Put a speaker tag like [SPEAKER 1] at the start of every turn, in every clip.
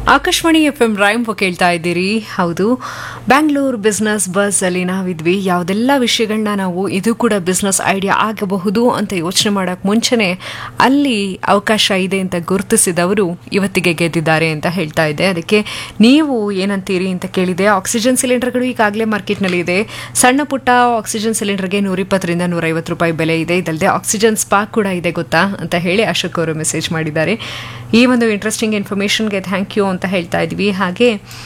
[SPEAKER 1] Akashvani F M rainbow ಕೇಳ್ತಾ ಇದ್ದೀರಿ ಹೌದು ಬ್ಯಾಂಗ್ಳೂರ್ ಬಿಸ್ನೆಸ್ ಬಸ್ ಅಲ್ಲಿ ನಾವಿದ್ವಿ ಯಾವುದೆಲ್ಲ ವಿಷಯಗಳನ್ನ ನಾವು ಇದು ಕೂಡ ಬಿಸ್ನೆಸ್ ಐಡಿಯಾ ಆಗಬಹುದು ಅಂತ ಯೋಚನೆ ಮಾಡೋಕೆ ಮುಂಚೆನೆ ಅಲ್ಲಿ ಅವಕಾಶ ಇದೆ ಅಂತ ಗುರುತಿಸಿದವರು ಇವತ್ತಿಗೆ ಗೆದ್ದಿದ್ದಾರೆ ಅಂತ ಹೇಳ್ತಾ ಇದ್ದೆ ಅದಕ್ಕೆ ನೀವು ಏನಂತೀರಿ ಅಂತ ಕೇಳಿದೆ ಆಕ್ಸಿಜನ್ ಸಿಲಿಂಡರ್ಗಳು ಈಗಾಗಲೇ ಮಾರ್ಕೆಟ್ನಲ್ಲಿ ಇದೆ ಸಣ್ಣ ಪುಟ್ಟ ಆಕ್ಸಿಜನ್ ಸಿಲಿಂಡರ್ಗೆ ನೂರಿಪ್ಪತ್ತರಿಂದ ನೂರೈವತ್ತು ರೂಪಾಯಿ ಬೆಲೆ ಇದೆ ಇದಲ್ಲದೆ ಆಕ್ಸಿಜನ್ ಸ್ಪಾಕ್ ಕೂಡ ಇದೆ ಗೊತ್ತಾ ಅಂತ ಹೇಳಿ ಅಶೋಕ್ ಅವರು ಮೆಸೇಜ್ ಮಾಡಿದ್ದಾರೆ ಈ ಒಂದು ಇಂಟ್ರೆಸ್ಟಿಂಗ್ ಇನ್ಫಾರ್ಮೇಷನ್ಗೆ ಥ್ಯಾಂಕ್ ಯು ಅಂತ ಹೇಳ್ತಾ ಇದ್ವಿ ಹಾಗೆ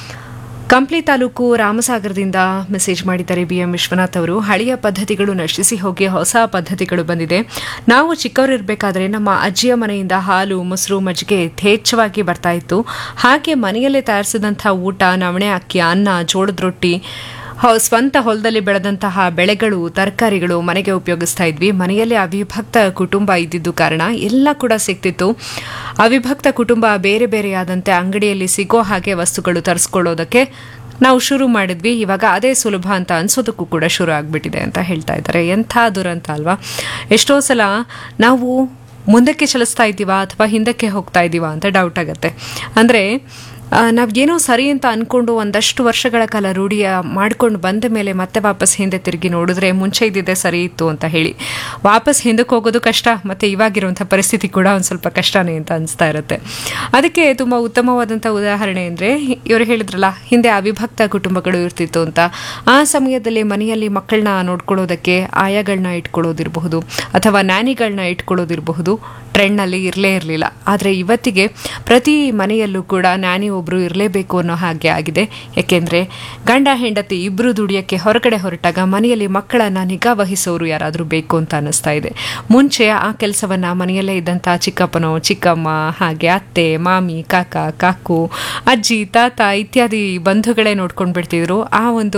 [SPEAKER 1] ಕಂಪ್ಲಿ ತಾಲೂಕು ರಾಮಸಾಗರದಿಂದ ಮೆಸೇಜ್ ಮಾಡಿದ್ದಾರೆ ಬಿ ಎಂ ವಿಶ್ವನಾಥ್ ಅವರು ಹಳೆಯ ಪದ್ಧತಿಗಳು ನಶಿಸಿ ಹೋಗಿ ಹೊಸ ಪದ್ಧತಿಗಳು ಬಂದಿದೆ ನಾವು ಚಿಕ್ಕವರಿರಬೇಕಾದ್ರೆ ನಮ್ಮ ಅಜ್ಜಿಯ ಮನೆಯಿಂದ ಹಾಲು ಮೊಸರು ಮಜ್ಜಿಗೆ ಯಥೇಚ್ಛವಾಗಿ ಬರ್ತಾ ಇತ್ತು ಹಾಗೆ ಮನೆಯಲ್ಲೇ ತಯಾರಿಸಿದಂಥ ಊಟ ನವಣೆ ಅಕ್ಕಿ ಅನ್ನ ಜೋಳದ ರೊಟ್ಟಿ ಹೊ- ಸ್ವಂತ ಹೊಲದಲ್ಲಿ ಬೆಳೆದಂತಹ ಬೆಳೆಗಳು ತರಕಾರಿಗಳು ಮನೆಗೆ ಉಪಯೋಗಿಸ್ತಾ ಇದ್ವಿ ಮನೆಯಲ್ಲಿ ಅವಿಭಕ್ತ ಕುಟುಂಬ ಇದ್ದಿದ್ದು ಕಾರಣ ಎಲ್ಲ ಕೂಡ ಸಿಗ್ತಿತ್ತು ಅವಿಭಕ್ತ ಕುಟುಂಬ ಬೇರೆ ಬೇರೆಯಾದಂತೆ ಅಂಗಡಿಯಲ್ಲಿ ಸಿಗೋ ಹಾಗೆ ವಸ್ತುಗಳು ತರಿಸ್ಕೊಳ್ಳೋದಕ್ಕೆ ನಾವು ಶುರು ಮಾಡಿದ್ವಿ ಇವಾಗ ಅದೇ ಸುಲಭ ಅಂತ ಅನ್ಸೋದಕ್ಕೂ ಕೂಡ ಶುರು ಆಗ್ಬಿಟ್ಟಿದೆ ಅಂತ ಹೇಳ್ತಾ ಇದ್ದಾರೆ ಎಂಥ ದುರಂತ ಅಲ್ವಾ ಎಷ್ಟೋ ಸಲ ನಾವು ಮುಂದಕ್ಕೆ ಚಲಿಸ್ತಾ ಇದ್ದೀವಾ ಅಥವಾ ಹಿಂದಕ್ಕೆ ಹೋಗ್ತಾ ಇದ್ದೀವಾ ಅಂತ ಡೌಟ್ ಆಗುತ್ತೆ ಅಂದರೆ ನಾವು ಏನೋ ಸರಿ ಅಂತ ಅನ್ಕೊಂಡು ಒಂದಷ್ಟು ವರ್ಷಗಳ ಕಾಲ ರೂಢಿಯ ಮಾಡ್ಕೊಂಡು ಬಂದ ಮೇಲೆ ಮತ್ತೆ ವಾಪಸ್ ಹಿಂದೆ ತಿರುಗಿ ನೋಡಿದ್ರೆ ಮುಂಚೆ ಇದ್ದಿದ್ದೆ ಸರಿ ಇತ್ತು ಅಂತ ಹೇಳಿ ವಾಪಸ್ ಹಿಂದಕ್ಕೆ ಹೋಗೋದು ಕಷ್ಟ ಮತ್ತು ಇವಾಗಿರುವಂಥ ಪರಿಸ್ಥಿತಿ ಕೂಡ ಒಂದು ಸ್ವಲ್ಪ ಕಷ್ಟನೇ ಅಂತ ಅನಿಸ್ತಾ ಇರುತ್ತೆ ಅದಕ್ಕೆ ತುಂಬ ಉತ್ತಮವಾದಂಥ ಉದಾಹರಣೆ ಅಂದರೆ ಇವರು ಹೇಳಿದ್ರಲ್ಲ ಹಿಂದೆ ಅವಿಭಕ್ತ ಕುಟುಂಬಗಳು ಇರ್ತಿತ್ತು ಅಂತ ಆ ಸಮಯದಲ್ಲಿ ಮನೆಯಲ್ಲಿ ಮಕ್ಕಳನ್ನ ನೋಡ್ಕೊಳ್ಳೋದಕ್ಕೆ ಆಯಾಗಳನ್ನ ಇಟ್ಕೊಳ್ಳೋದಿರಬಹುದು ಅಥವಾ ನ್ಯಾನಿಗಳನ್ನ ಇಟ್ಕೊಳ್ಳೋದಿರಬಹುದು ಟ್ರೆಂಡ್ನಲ್ಲಿ ಇರಲೇ ಇರಲಿಲ್ಲ ಆದರೆ ಇವತ್ತಿಗೆ ಪ್ರತಿ ಮನೆಯಲ್ಲೂ ಕೂಡ ನ್ಯಾನಿ ಒಬ್ಬರು ಇರಲೇಬೇಕು ಅನ್ನೋ ಹಾಗೆ ಆಗಿದೆ ಯಾಕೆಂದರೆ ಗಂಡ ಹೆಂಡತಿ ಇಬ್ಬರು ದುಡಿಯೋಕ್ಕೆ ಹೊರಗಡೆ ಹೊರಟಾಗ ಮನೆಯಲ್ಲಿ ಮಕ್ಕಳನ್ನು ನಿಗಾ ವಹಿಸೋರು ಯಾರಾದರೂ ಬೇಕು ಅಂತ ಅನ್ನಿಸ್ತಾ ಇದೆ ಮುಂಚೆ ಆ ಕೆಲಸವನ್ನು ಮನೆಯಲ್ಲೇ ಇದ್ದಂಥ ಚಿಕ್ಕಪ್ಪನೋ ಚಿಕ್ಕಮ್ಮ ಹಾಗೆ ಅತ್ತೆ ಮಾಮಿ ಕಾಕ ಕಾಕು ಅಜ್ಜಿ ತಾತ ಇತ್ಯಾದಿ ಬಂಧುಗಳೇ ನೋಡ್ಕೊಂಡು ಬಿಡ್ತಿದ್ರು ಆ ಒಂದು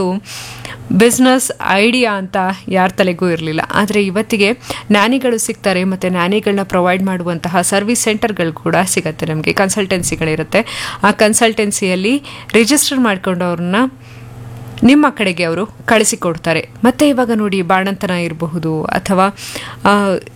[SPEAKER 1] ಬಿಸ್ನೆಸ್ ಐಡಿಯಾ ಅಂತ ಯಾರ ತಲೆಗೂ ಇರಲಿಲ್ಲ ಆದರೆ ಇವತ್ತಿಗೆ ನ್ಯಾನಿಗಳು ಸಿಗ್ತಾರೆ ಮತ್ತು ನ್ಯಾನಿಗಳನ್ನ ಪ್ರೊವೈಡ್ ಮಾಡುವಂತಹ ಸರ್ವಿಸ್ ಸೆಂಟರ್ಗಳು ಕೂಡ ಸಿಗುತ್ತೆ ನಮಗೆ ಕನ್ಸಲ್ಟೆನ್ಸಿಗಳಿರುತ್ತೆ ಆ ಕನ್ಸಲ್ಟೆನ್ಸಿಯಲ್ಲಿ ರಿಜಿಸ್ಟರ್ ಮಾಡ್ಕೊಂಡವ್ರನ್ನ ನಿಮ್ಮ ಕಡೆಗೆ ಅವರು ಕಳಿಸಿಕೊಡ್ತಾರೆ ಮತ್ತೆ ಇವಾಗ ನೋಡಿ ಬಾಣಂತನ ಇರಬಹುದು ಅಥವಾ ಆ,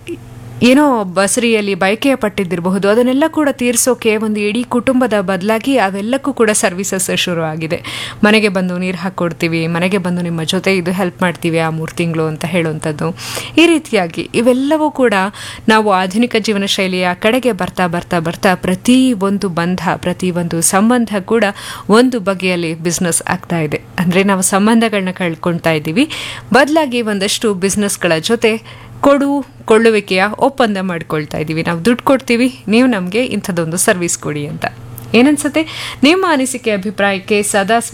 [SPEAKER 1] ಏನೋ ಬಸರಿಯಲ್ಲಿ ಬಯಕೆಯ ಪಟ್ಟಿದ್ದಿರಬಹುದು ಅದನ್ನೆಲ್ಲ ಕೂಡ ತೀರಿಸೋಕೆ ಒಂದು ಇಡೀ ಕುಟುಂಬದ ಬದಲಾಗಿ ಅವೆಲ್ಲಕ್ಕೂ ಕೂಡ ಸರ್ವಿಸಸ್ ಶುರು ಆಗಿದೆ ಮನೆಗೆ ಬಂದು ನೀರು ಹಾಕ್ಕೊಡ್ತೀವಿ ಮನೆಗೆ ಬಂದು ನಿಮ್ಮ ಜೊತೆ ಇದು ಹೆಲ್ಪ್ ಮಾಡ್ತೀವಿ ಆ ಮೂರು ತಿಂಗಳು ಅಂತ ಹೇಳುವಂಥದ್ದು ಈ ರೀತಿಯಾಗಿ ಇವೆಲ್ಲವೂ ಕೂಡ ನಾವು ಆಧುನಿಕ ಜೀವನ ಶೈಲಿಯ ಕಡೆಗೆ ಬರ್ತಾ ಬರ್ತಾ ಬರ್ತಾ ಪ್ರತಿ ಒಂದು ಬಂಧ ಪ್ರತಿ ಒಂದು ಸಂಬಂಧ ಕೂಡ ಒಂದು ಬಗೆಯಲ್ಲಿ ಬಿಸ್ನೆಸ್ ಆಗ್ತಾ ಇದೆ ಅಂದರೆ ನಾವು ಸಂಬಂಧಗಳನ್ನ ಕಳ್ಕೊಳ್ತಾ ಇದ್ದೀವಿ ಬದಲಾಗಿ ಒಂದಷ್ಟು ಬಿಸ್ನೆಸ್ಗಳ ಜೊತೆ ಕೊಡು ಕೊಳ್ಳುವಿಕೆಯ ಒಪ್ಪಂದ ಮಾಡ್ಕೊಳ್ತಾ ಇದ್ದೀವಿ ನಾವು ದುಡ್ಡು ಕೊಡ್ತೀವಿ ನೀವು ನಮಗೆ ಇಂಥದ್ದೊಂದು ಸರ್ವಿಸ್ ಕೊಡಿ ಅಂತ ಏನನ್ಸುತ್ತೆ ನಿಮ್ಮ ಅನಿಸಿಕೆ ಅಭಿಪ್ರಾಯಕ್ಕೆ ಸದಾ